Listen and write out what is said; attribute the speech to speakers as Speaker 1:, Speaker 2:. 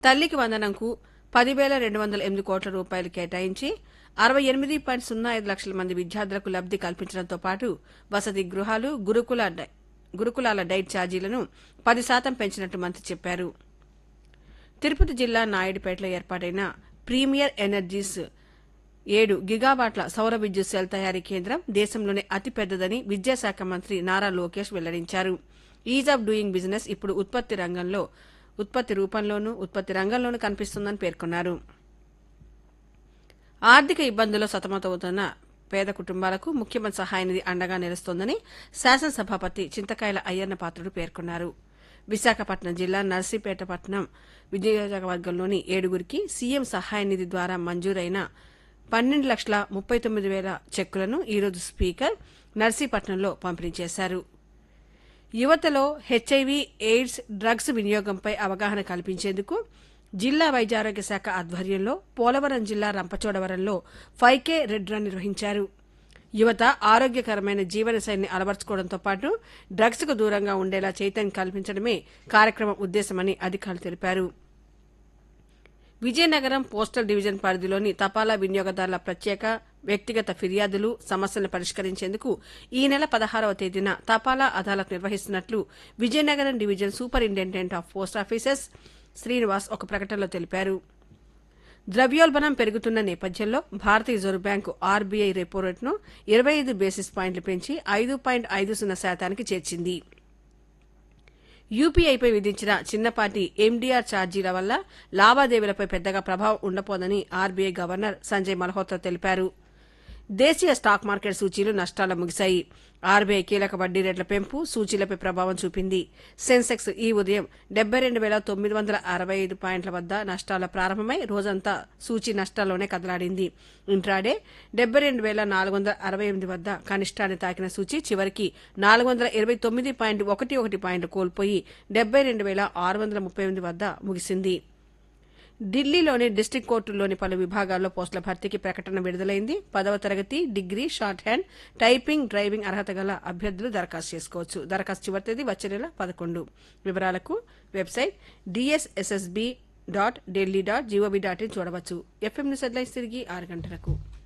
Speaker 1: తల్లికి వందనంకు పదివేల రెండు వందల ఎనిమిది కోట్ల రూపాయలు కేటాయించి అరవై ఎనిమిది పాయింట్ సున్నా ఐదు లక్షల మంది విద్యార్థులకు లబ్ది కల్పించడంతో పాటు వసతి గృహాలు గురుకుల డై- గురుకులాల డైట్ ఛార్జీలను పది శాతం పెంచినట్టు మంత్రి చెప్పారు తిరుపతి జిల్లా నాయుడుపేటలో ఏర్పాటైన ప్రీమియర్ ఎనర్జీస్ ఏడు గిగావాట్ల సౌర విద్యుత్ సెల్ తయారీ కేంద్రం దేశంలోనే అతిపెద్దదని విద్యాశాఖ మంత్రి నారా లోకేష్ వెల్లడించారు ఈజ్ ఆఫ్ డూయింగ్ బిజినెస్ ఇప్పుడు ఉత్పత్తి రంగంలో ఉత్పత్తి రూపంలోనూ ఉత్పత్తి రంగంలోనూ కనిపిస్తుందని పేర్కొన్నారు ఆర్థిక ఇబ్బందుల్లో సతమతమవుతున్న పేద కుటుంబాలకు ముఖ్యమంత్రి సహాయ నిధి అండగా నిలుస్తోందని శాసనసభాపతి చింతకాయల అయ్యన్న పాత్రుడు పేర్కొన్నారు విశాఖపట్నం జిల్లా నర్సీపేట పట్టణం విజయవర్గంలోని ఏడుగురికి సీఎం సహాయ నిధి ద్వారా మంజూరైన పన్నెండు లక్షల ముప్పై తొమ్మిది వేల చెక్కులను ఈరోజు స్పీకర్ నర్సీపట్నంలో పంపిణీ చేశారు యువతలో హెచ్ఐవి ఎయిడ్స్ డ్రగ్స్ వినియోగంపై అవగాహన కల్పించేందుకు జిల్లా వైద్యారోగ్య శాఖ ఆధ్వర్యంలో పోలవరం జిల్లా రంపచోడవరంలో ఫైవ్ కే రెడ్ రన్ నిర్వహించారు యువత ఆరోగ్యకరమైన జీవనశైలిని అలవర్చుకోవడంతో పాటు డ్రగ్స్ కు దూరంగా ఉండేలా చైతన్యం కల్పించడమే కార్యక్రమం ఉద్దేశమని అధికారులు తెలిపారు విజయనగరం పోస్టల్ డివిజన్ పరిధిలోని తపాలా వినియోగదారుల ప్రత్యేక వ్యక్తిగత ఫిర్యాదులు సమస్యలను పరిష్కరించేందుకు ఈ నెల పదహారవ తేదీన తపాలా అదాలత్ నిర్వహిస్తున్నట్లు Vizianagaram division superintendent of post offices Srinivas ఒక ప్రకటనలో తెలిపారు ద్రవ్యోల్బణం పెరుగుతున్న నేపథ్యంలో భారతీయ రిజర్వ్ బ్యాంకు ఆర్బీఐ రెపో రేటును ఇరవై ఐదు బేసిస్ పాయింట్లు పెంచి ఐదు పాయింట్ ఐదు సున్నా శాతానికి చేర్చింది యూపీఐపై విధించిన చిన్నపాటి ఎండీఆర్ ఛార్జీల వల్ల లావాదేవీలపై పెద్దగా ప్రభావం ఉండబోదని ఆర్బీఐ గవర్నర్ సంజయ్ మల్హోత్రా తెలిపారు దేశీయ స్టాక్ మార్కెట్ సూచీలు నష్టాల ముగిశాయి ఆర్బీఐ కీలక వడ్డీ రేట్ల పెంపు సూచీలపై ప్రభావం చూపింది సెన్సెక్స్ ఈ ఉదయం డెబ్బై రెండు వేల తొమ్మిది వందల అరవై ఐదు పాయింట్ల వద్ద నష్టాల ప్రారంభమై రోజంతా సూచీ నష్టాల్లోనే కదలాడింది ఇంట్రాడే డెబ్బై రెండు వేల నాలుగు వందల అరవై ఎనిమిది వద్ద కనిష్టాన్ని తాకిన సూచీ చివరికి నాలుగు వందల ఇరవై తొమ్మిది పాయింట్ ఒకటి ఒకటి పాయింట్లు కోల్పోయి డెబ్బై రెండు వేల ఆరు వందల ముప్పై ఎనిమిది వద్ద ముగిసింది ఢిల్లీలోని డిస్టిక్ కోర్టుల్లోని పలు విభాగాల్లో పోస్టుల భర్తీకి ప్రకటన విడుదలైంది పదవ తరగతి degree shorthand typing driving అర్హత గల అభ్యర్థులు దరఖాస్తు చేసుకోవచ్చు దరఖాస్తు చివరి తేదీ వచ్చే నెల పదకొండు వివరాలకు website DSSSB dot Delhi dot GOV dot in చూడవచ్చు ఎఫ్ఎం న్యూస్ హెడ్లైన్స్ తిరిగి ఆరు గంటలకు